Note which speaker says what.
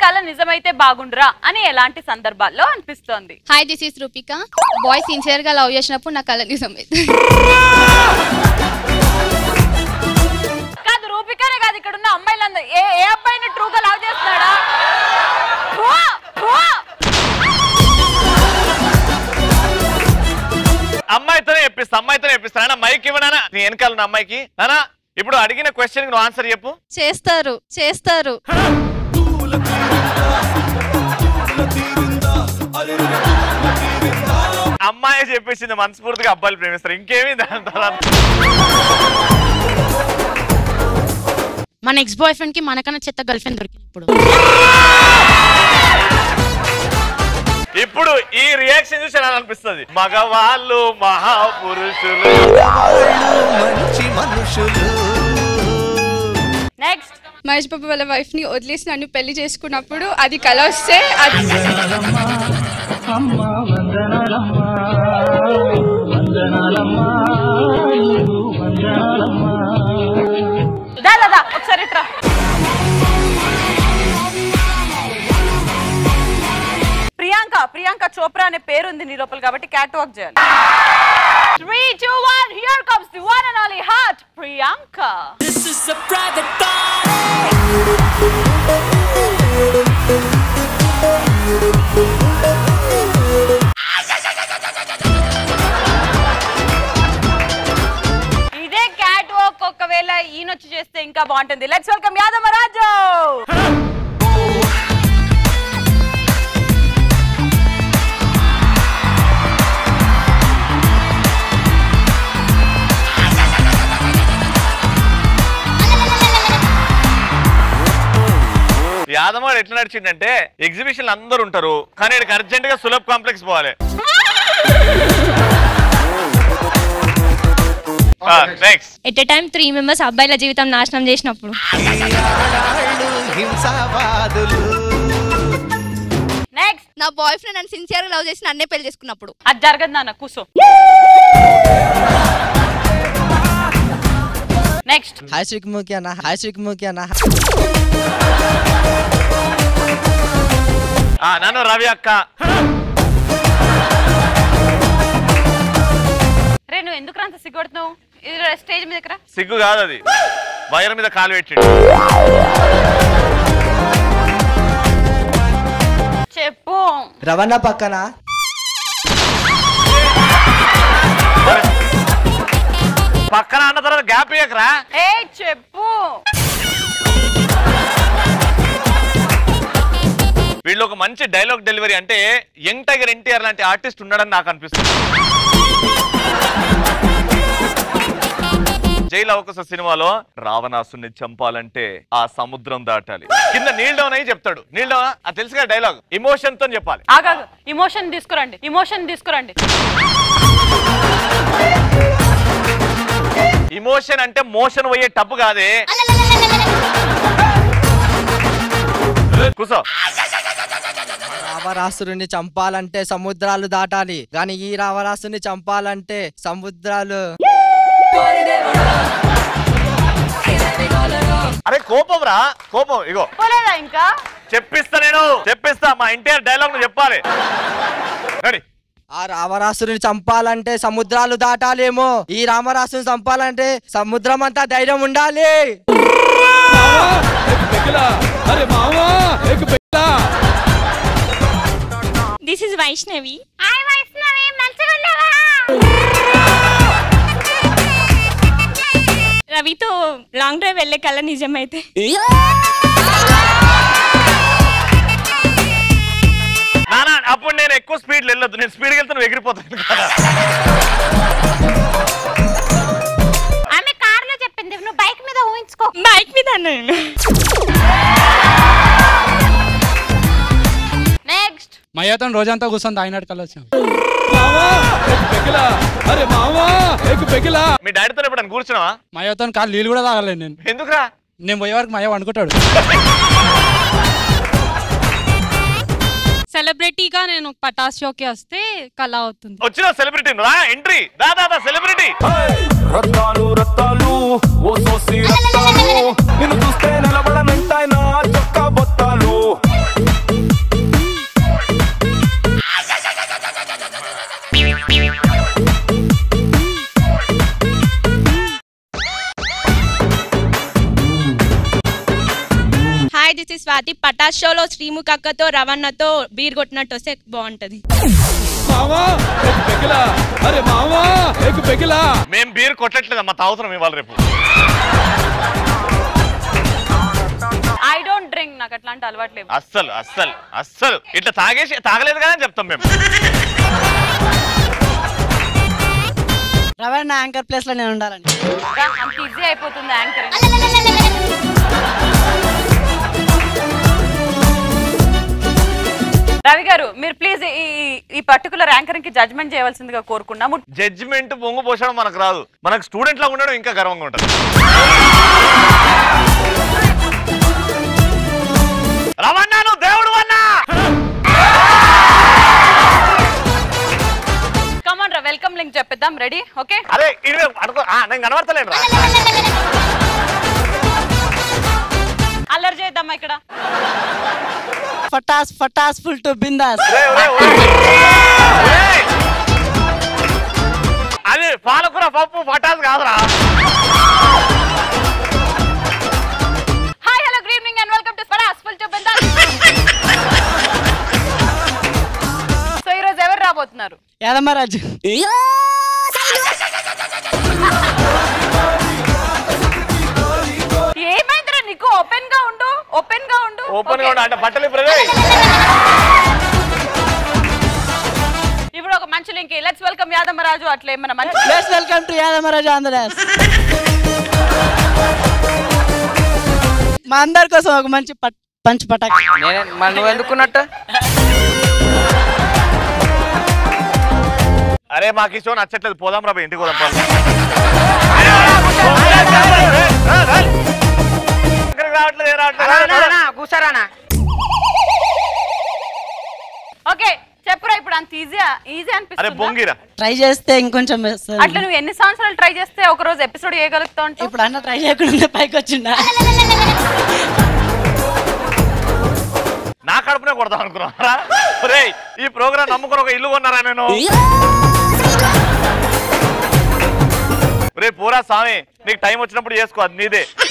Speaker 1: కళ నిజమైతే బాగుండురా అని ఎలాంటి సందర్భాల్లో అనిపిస్తోంది
Speaker 2: hi this is Roopika boy sincere గా లవ్ చేసినప్పుడు నా కళ నిజమైంది
Speaker 1: కాదు రూపికానే కాదు ఇక్కడ ఉన్న అమ్మాయిలందరూ ఏ ఏ అబ్బాయిని ట్రూగా లవ్ చేస్తున్నాడా ఫు! ఫు!
Speaker 3: అమ్మాయితోనే చెప్పిస్తా అమ్మాయితోనే చెప్పిస్తా నాన్న మైక్ ఇవ్వనా నీ వెనకాల ఉన్న అమ్మాయికి నానా ఇప్పుడు అడిగిన క్వశ్చన్ నువ్వు ఆన్సర్ చెప్పు
Speaker 2: చేస్తారు చేస్తారు
Speaker 3: అమ్మాయి చెప్పేసింది మనస్ఫూర్తిగా అబ్బాయిలు ప్రేమిస్తారు ఇంకేమీ దాని తర్వాత
Speaker 4: మన ఎక్స్ బాయ్ ఫ్రెండ్ కి మనకన్నా చెత్త గర్ల్ ఫ్రెండ్ దొరికినప్పుడు
Speaker 3: ఇప్పుడు ఈ రియాక్షన్ చూసి ఎలా అనిపిస్తుంది మగవాళ్ళు మహాపురుషులు
Speaker 5: మంచి మనుషులు
Speaker 1: నెక్స్ట్
Speaker 2: మహేష్ బాబు వాళ్ళ వైఫ్ ని వదిలేసి నన్ను పెళ్లి చేసుకున్నప్పుడు అది కళ వస్తే అది
Speaker 1: దా దా, దా ఒకసారి ఇట్రా ప్రియాంక ప్రియాంక చోప్రా అనే పేరు ఉంది నీ లోపల కాబట్టి క్యాట్ వాక్ చేయాలి three two one here comes the one and only heart Priyanka ఇదే క్యాట్ వాక్ ఒకవేళ ఈయనొచ్చి చేస్తే ఇంకా బాగుంటుంది లెట్స్ వెల్కమ్ యాదవ రాజు
Speaker 3: యాదమాడు ఎట్లా నడిచిండంటే ఎగ్జిబిషన్ అందరూ ఉంటారు కానీ ఇక్కడికి అర్జెంట్ గా సులభ్ కాంప్లెక్స్ పోవాలి next
Speaker 4: at a time three members అబ్బాయిల జీవితం నాశనం చేసినప్పుడు
Speaker 5: ఆడాళ్ళు హింసావాదులు
Speaker 1: నెక్స్ట్
Speaker 2: నా బాయ్ ఫ్రెండ్ నన్ను సిన్సియర్ గా లవ్ చేసి నన్నే పెళ్లి చేసుకున్నప్పుడు
Speaker 1: అది జరగదు నాన్న కూసో నెక్స్ట్
Speaker 6: హాయ్ శ్రీకుముఖి అన్న హాయ్ శ్రీకుముఖి అన్న
Speaker 3: నన్ను రవి అక్క
Speaker 1: రే నువ్వు ఎందుకు అంత సిగ్గొడుతున్నావు ఇది స్టేజ్ మీద రా
Speaker 3: సిగ్గు కాదు అది వైర్ మీద కాలు పెట్టిండు
Speaker 1: చెప్పు
Speaker 6: రవణ పక్కన
Speaker 3: పక్కన అన్న తర్వాత గ్యాప్ ఇయ్యకరా
Speaker 1: ఏ చెప్పు
Speaker 3: వీళ్ళు ఒక మంచి డైలాగ్ డెలివరీ అంటే యంగ్ టైగర్ ఎన్టీఆర్ లాంటి ఆర్టిస్ట్ ఉండడని నాకు అనిపిస్తుంది జైలు అవకాశ సినిమాలో రావణాసుని చంపాలంటే ఆ సముద్రం దాటాలి కింద నీల్ డౌన్ అయ్యి చెప్తాడు నీల్ డౌన్ అది తెలుసుగా డైలాగ్ ఇమోషన్ తో చెప్పాలి
Speaker 1: ఆగాగు ఇమోషన్ తీసుకురండి ఇమోషన్ తీసుకురండి
Speaker 3: ఇమోషన్ అంటే మోషన్ పోయే టప్పు కాదే కూసో
Speaker 6: రావరాసురుని చంపాలంటే సముద్రాలు దాటాలి కానీ ఈ రావరాసుని చంపాలంటే సముద్రాలు
Speaker 3: అరే కోపం రా కోపం ఇగో
Speaker 1: పోలేదా ఇంకా
Speaker 3: చెప్పిస్తా నేను చెప్పిస్తా మా ఎన్టీఆర్ డైలాగ్ నువ్వు చెప్పాలి రెడీ
Speaker 6: ఆ రావరాసురుని చంపాలంటే సముద్రాలు దాటాలేమో ఈ రామరాసుని చంపాలంటే సముద్రం అంతా ధైర్యం ఉండాలి
Speaker 4: దిస్ ఇస్ వైష్ణవి రవితో లాంగ్ డ్రైవ్ వెళ్ళే కళ నిజమైతే
Speaker 3: నానా అప్పుడు నేను ఎక్కువ స్పీడ్ వెళ్ళొద్దు నేను స్పీడ్కి వెళ్తే నువ్వు ఎగిరిపోతాను కదా
Speaker 1: ఆమె కార్లో చెప్పింది నువ్వు బైక్ మీద ఊహించుకో
Speaker 4: బైక్ మీద అన్నాను
Speaker 1: నెక్స్ట్
Speaker 7: మయ్యతో రోజంతా కూర్చొని తాగినట్టు కలొచ్చాం
Speaker 3: మీ డాడీతో ఎప్పుడు కూర్చున్నావా
Speaker 7: మయ్యతో కాలు నీళ్ళు కూడా తాగలేను నేను
Speaker 3: ఎందుకురా
Speaker 7: నేను పోయే వరకు మయ్య అనుకుంటాడు
Speaker 4: సెలబ్రిటీగా నేను పటాస్ షోకి వస్తే కళ అవుతుంది
Speaker 3: వచ్చిన సెలబ్రిటీ రా ఎంట్రీ దా దా దా సెలబ్రిటీ
Speaker 8: రత్తాలు రత్తాలు ఓ సోసి రత్తాలు నిన్ను చూస్తే నిలబడనంటాయి నా చొక్కా బొత్తాలు
Speaker 2: స్వాతి పటాస్ షోలో శ్రీముఖ్ అక్కతో రవణతో బీర్ కొట్టినట్టు వస్తే బాగుంటది
Speaker 3: మేం బీర్ కొట్టట్లేదమ్మా తాగుతున్నాం ఇవాళ రేపు
Speaker 1: ఐ డోంట్ డ్రింక్ నాకు అట్లాంటి అలవాటు లేవు
Speaker 3: అస్సలు అస్సలు అస్సలు ఇట్లా తాగేసి తాగలేదు కదా అని చెప్తాం మేము
Speaker 9: రవణ యాంకర్ ప్లేస్ లో నేను ఉండాలని
Speaker 1: రా, అంత ఈజీ అయిపోతుంది యాంకరింగ్ రవి గారు మీరు ప్లీజ్ ఈ ఈ- ఈ పర్టికులర్ యాంకరింగ్ కి జడ్జ్మెంట్ చేయవలసిందిగా కోరుకున్నాము
Speaker 3: జడ్జిమెంట్ బొంగు పోసడం మనకు రాదు మనకు స్టూడెంట్ లా ఉండడం ఇంకా గర్వంగా ఉంటుంది రవణాను దేవుడు అన్నా
Speaker 1: కమాన్ రా వెల్కమ్ లింక్ చెప్పిద్దాం రెడీ ఓకే
Speaker 3: అరే ఇది అనుకో ఆ, నేను కనబడతలేను రా
Speaker 1: అల్లరి చేద్దామా ఇక్కడ
Speaker 9: ఫటాస్ ఫటాస్ ఫుల్ టు బిందాస్
Speaker 3: ఒరేయ్, ఒరేయ్, ఒరేయ్. ఒరేయ్. అది పాలకూర పప్పు పటాస్ కాదురా
Speaker 1: hi hello good evening and welcome to Pataas full to bindaas so ఈ రోజు ఎవరు రాబోతున్నారు
Speaker 9: యాదమ్మరాజు
Speaker 1: ఏమైందిరా నీకు ఓపెన్ గా ఉండు ఓపెన్ గా ఉండు
Speaker 3: ఓపెన్ గా
Speaker 1: Okay.
Speaker 3: ఉండు అంటే బట్టలు ఇప్పుడు రేయ్.
Speaker 1: ఇప్పుడు ఒక మంచి లింక్ లెట్స్ వెల్కమ్ యాదమ్మరాజు అట్లా ఏమన్నా మంచి
Speaker 9: please welcome to Yadammaraju Andhra Pradesh మా అందరి కోసం ఒక మంచి పట్- పంచ్ పటాక్
Speaker 6: నేనే మరి నువ్వు ఎందుకున్నట్టు
Speaker 3: అరే మాకు ఈ షో నచ్చట్లేదు పోదాం రా బే, ఇంటికి పోదాం పోదాం. ఇక్కడికి రావట్లేదు ఏం రావట్లేదు
Speaker 6: కూసారానా
Speaker 1: ఓకే చెప్పురా ఇప్పుడు అంత ఈజీ ఈజీ
Speaker 3: అరే
Speaker 1: అనిపిస్తుంది
Speaker 3: బొంగిరా
Speaker 9: ట్రై చేస్తే ఇంకొంచెం వస్తుంది.
Speaker 1: అట్లా నువ్వు ఎన్ని సంవత్సరాలు ట్రై చేస్తే ఒక రోజు ఎపిసోడ్ చేయగలుగుతావు అంటావు?
Speaker 9: ఇప్పుడు అన్న ట్రై చేయకుండా పైకి వచ్చిండా
Speaker 3: నా కడుపునే కొడతాం అనుకున్నారా రే ఈ ప్రోగ్రామ్ నమ్ముకుని ఒక ఇల్లు కొన్నారా నేను రే పూరా స్వామి నీకు టైం వచ్చినప్పుడు చేసుకో అది నీదే